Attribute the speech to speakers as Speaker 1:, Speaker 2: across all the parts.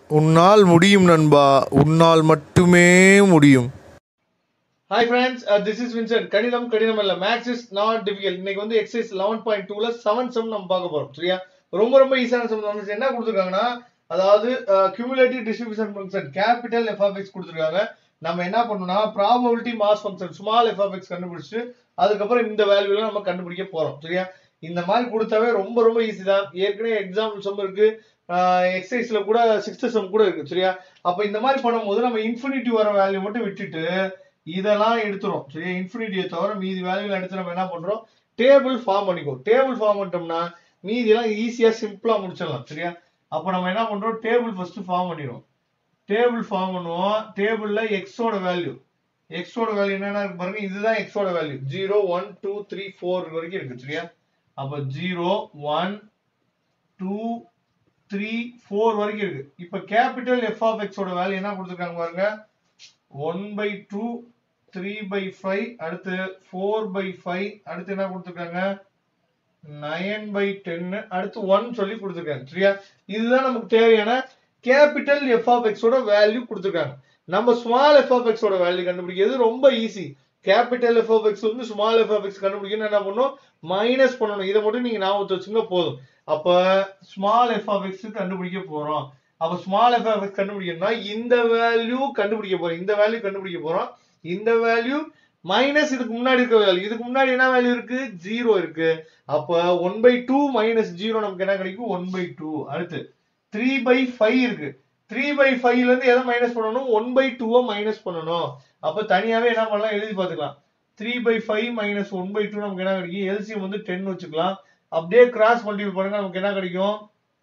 Speaker 1: உன்னால் முடியும் நண்பா உன்னால் மட்டுமே முடியும்
Speaker 2: hi friends this is Vincent கணிதம் கடினம் இல்ல மேக்ஸ் இஸ் நாட் டிஃபிகல்ட் இன்னைக்கு வந்து எக்ஸைஸ் லெவன் பாயிண்ட் டூல செவன் சம் நம்ம பார்க்க போறோம் சரியா ரொம்ப ரொம்ப ஈஸியான சம் வந்து என்ன கொடுத்துருக்காங்கன்னா அதாவது cumulative distribution function capital F of X கொடுத்துருக்காங்க நம்ம என்ன பண்ணணும்னா probability mass function small F of X கண்டுபிடிச்சிட்டு அதுக்கப்புறம் இந்த வேல்யூல நம்ம கண்டுபிடிக்க போறோம் சரியா இந்த மாதிரி கொடுத்தாவே ரொம்ப ரொம்ப ஈஸி தான் ஏற்கனவே எக்ஸாம்பிள் சம் இருக்கு எக்ஸசைஸ்ல கூட சிக்ஸ்த் சம் கூட இருக்கு சரியா அப்ப இந்த மாதிரி பண்ணும்போது நம்ம இன்ஃபினிட்டி வர வேல்யூ மட்டும் விட்டுட்டு இதெல்லாம் எடுத்துரும் சரியா இன்ஃபினிட்டியை தவிர மீதி வேல்யூல எடுத்து நம்ம என்ன பண்றோம் டேபிள் ஃபார்ம் பண்ணிக்கோ டேபிள் ஃபார்ம் பண்ணிட்டோம்னா மீதி எல்லாம் ஈஸியா சிம்பிளா முடிச்சிடலாம் சரியா அப்ப நம்ம என்ன பண்றோம் டேபிள் ஃபர்ஸ்ட் ஃபார்ம் பண்ணிடுவோம் டேபிள் ஃபார்ம் பண்ணுவோம் டேபிள்ல எக்ஸோட வேல்யூ எக்ஸோட வேல்யூ என்னன்னா இருக்கு பாருங்க இதுதான் எக்ஸோட value zero one two three four வரைக்கும் இருக்கு சரியா அப்ப zero one two three four வரைக்கும் இருக்கு இப்ப கேபிட்டல் எஃப் ஆஃப் எக்ஸோட வேல்யூ என்ன கொடுத்துருக்காங்க பாருங்க one by two three by five அடுத்து ஃபோர் பை ஃபைவ் அடுத்து என்ன கொடுத்துருக்காங்க நயன் பை டென் அடுத்து ஒன் சொல்லி கொடுத்துருக்காங்க சரியா இதுதான் நமக்கு தேவையான கேபிட்டல் எஃப் ஆஃப் எக்ஸோட வேல்யூ கொடுத்துருக்காங்க நம்ம ஸ்மால் எஃப் ஆஃப் எக்ஸோட வேல்யூ கண்டுபிடிக்கிறது ரொம்ப easy capital F of X வந்து ஸ்மால் எஃப் ஆஃப் எக்ஸ் கண்டுபிடிக்கணும் என்ன பண்ணணும் மைனஸ் பண்ணணும் இதை மட்டும் நீங்க ஞாபகத்தை வச்சுங்க போதும் அப்ப ஸ்மால் எஃப் ஆஃப் எக்ஸ் கண்டுபிடிக்க போறோம் அப்ப ஸ்மால் எஃப் ஆஃப் எக்ஸ் கண்டுபிடிக்கணும்னா இந்த வேல்யூ கண்டுபிடிக்க போறோம் இந்த வேல்யூ கண்டுபிடிக்க போறோம் இந்த வேல்யூ மைனஸ் இதுக்கு முன்னாடி இருக்க வேல்யூ இதுக்கு முன்னாடி என்ன வேல்யூ இருக்கு ஜீரோ இருக்கு அப்ப one by two minus zero நமக்கு என்ன கிடைக்கும் ஒன் பை டூ அடுத்து த்ரீ பை ஃபைவ் இருக்கு த்ரீ பை ஃபைவ்ல இருந்து எதை மைனஸ் பண்ணணும் ஒன் பை டூவை மைனஸ் பண்ணணும் அப்ப தனியாவே என்ன பண்ணலாம் எழுதி பார்த்துக்கலாம் three by five minus one by two நமக்கு என்ன கிடைக்கும் எல்சிஎம் வந்து டென் வச்சுக்கலாம் அப்படியே கிராஸ் மல்டிபிள் பண்ணுங்க நமக்கு என்ன கிடைக்கும்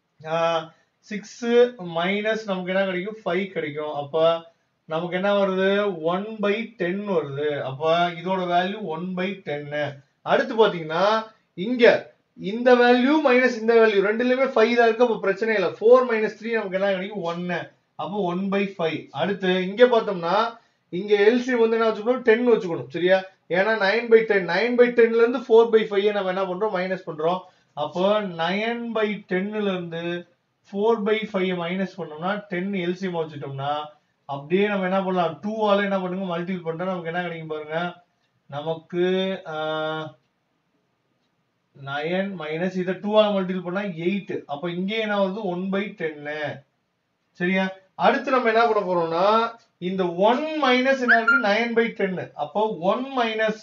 Speaker 2: சிக்ஸ் மைனஸ் நமக்கு என்ன கிடைக்கும் ஃபைவ் கிடைக்கும் அப்ப நமக்கு என்ன வருது ஒன் பை டென் வருது அப்ப இதோட வேல்யூ ஒன் பை டென்னு அடுத்து பாத்தீங்கன்னா இங்க இந்த வேல்யூ மைனஸ் இந்த வேல்யூ ரெண்டுலயுமே ஃபைவ் தான் இருக்கு அப்ப பிரச்சனை இல்லை ஃபோர் மைனஸ் த்ரீ நமக்கு என்ன கிடைக்கும் ஒன்னு அப்போ ஒன் பை ஃபைவ் அடுத்து இங்க பார்த்தோம்னா இங்க எல்சி வந்து என்ன வச்சுக்கணும் டென் வச்சுக்கணும் சரியா ஏன்னா nine by ten nine by டென்ல இருந்து ஃபோர் பை ஃபைவ் நம்ம என்ன பண்றோம் மைனஸ் பண்றோம் அப்போ நயன் பை டென்னுல இருந்து ஃபோர் பை ஃபைவ் மைனஸ் பண்ணோம்னா டென் எல்சிஎம் வச்சுட்டோம்னா அப்படியே நம்ம என்ன பண்ணலாம் டூ ஆல என்ன பண்ணுங்க மல்டிபிள் பண்ணிட்டா நமக்கு என்ன கிடைக்கும் பாருங்க நமக்கு நயன் மைனஸ் இதை டூ ஆல மல்டிபிள் பண்ணா எயிட் அப்ப இங்கே என்ன வருது ஒன் பை டென்னு சரியா அடுத்து நம்ம என்ன பண்ண போறோம்னா இந்த ஒன் மைனஸ் என்ன இருக்கு நைன் பை டென் அப்போ one minus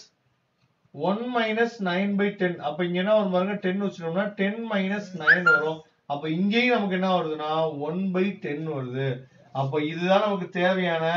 Speaker 2: one minus nine by ten அப்ப இங்க என்ன வரும் பாருங்க டென் வச்சிட்டோம்னா டென் மைனஸ் நைன் வரும் அப்ப இங்கேயும் நமக்கு என்ன வருதுன்னா ஒன் பை டென் வருது அப்ப இதுதான் நமக்கு தேவையான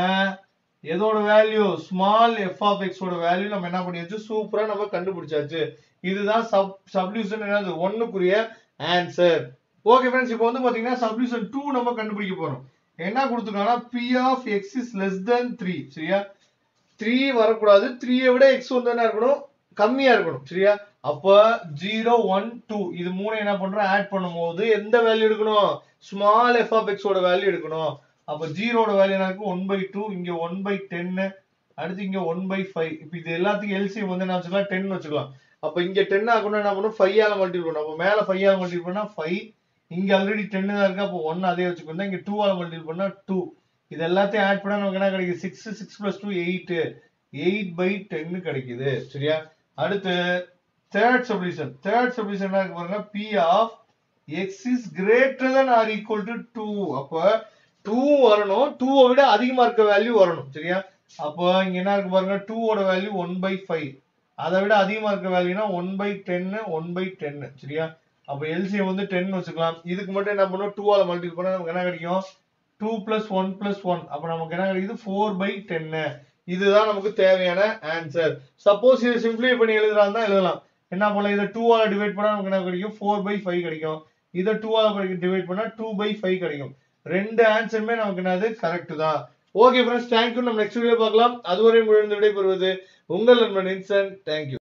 Speaker 2: எதோட வேல்யூ ஸ்மால் எஃப் ஆஃப் எக்ஸோட வேல்யூ நம்ம என்ன பண்ணியாச்சு சூப்பரா நம்ம கண்டுபிடிச்சாச்சு இதுதான் சப் சப்டியூஷன் என்னது ஒன்னுக்குரிய ஆன்சர் ஓகே ஃப்ரெண்ட்ஸ் இப்போ வந்து பாத்தீங்கன்னா சப்டியூஷன் டூ நம்ம கண்டுபிடிக்க போறோம் என்ன கொடுத்துருக்காங்கன்னா P of X is less than three சரியா த்ரீ வரக்கூடாது த்ரீயை விட எக்ஸ் வந்து என்ன இருக்கணும் கம்மியா இருக்கணும் சரியா அப்ப ஜீரோ ஒன் டூ இது மூணு என்ன பண்றோம் ஆட் பண்ணும்போது எந்த வேல்யூ எடுக்கணும் ஸ்மால் எஃப் ஆஃப் எக்ஸோட வேல்யூ எடுக்கணும் அப்ப ஜீரோட வேல்யூ என்ன இருக்கு ஒன் பை டூ இங்க ஒன் பை டென்னு அடுத்து இங்க ஒன் பை ஃபைவ் இப்ப இது எல்லாத்துக்கும் எல்சிஎம் வந்து என்ன வச்சுக்கலாம் டென் வச்சுக்கலாம் அப்ப இங்க டென் ஆகணும் என்ன பண்ணும் ஃபைவ் ஆல மல்டிபிள் பண்ணும் அப்ப மேல ஃபைவ் ஆல மல்டிபிள் பண்ணா ஃபைவ் இங்க ஆல்ரெடி டென்னு தான் இருக்கு அப்போ ஒன் அதே வச்சுக்கணும் இங்க டூ ஆல மல்டிபிள் பண்ணா டூ இது எல்லாத்தையும் ஆட் பண்ணா நமக்கு என்ன கிடைக்குது six six plus two eight eight by டென்னு கிடைக்குது சரியா அடுத்து தேர்ட் சொல்யூஷன் தேர்ட் சொல்யூஷன் என்ன இருக்கு பாருங்க P of X is greater than or equal to two அப்ப டூ வரணும் டூவை விட அதிகமா இருக்க வேல்யூ வரணும் சரியா அப்போ இங்க என்ன இருக்கு பாருங்க டூவோட வேல்யூ ஒன் பை ஃபைவ் அதை விட அதிகமா இருக்க வேல்யூனா ஒன் பை டென்னு ஒன் பை டென்னு சரியா அப்போ எல்சிஎம் வந்து டென் வச்சுக்கலாம் இதுக்கு மட்டும் என்ன பண்ணும் டூ ஆல மல்டிபிள் பண்ணா நமக்கு என்ன கிடைக்கும் two plus one plus one அப்போ நமக்கு என்ன கிடைக்குது ஃபோர் பை டென்னு இதுதான் நமக்கு தேவையான ஆன்சர் சப்போஸ் இதை சிம்பிளை பண்ணி எழுதுறாங்க தான் எழுதலாம் என்ன பண்ணலாம் இதை டூ ஆல டிவைட் பண்ணா நமக்கு என்ன கிடைக்கும் ஃபோர் பை ஃபைவ் கிடைக்கும் இதை டூ ஆல டிவைட் பண்ணா டூ பை ஃபைவ் கிடைக்கும் ரெண்டு ஆன்சருமே நமக்கு என்னது கரெக்ட் தான் ஓகே ஃப்ரெண்ட்ஸ் தேங்க்யூ நம்ம நெக்ஸ்ட் வீடியோ பார்க்கலாம் அதுவரை உங்களிடம் விடைபெறுவது உங்கள் நண்பன் இன்சன் தேங்க்யூ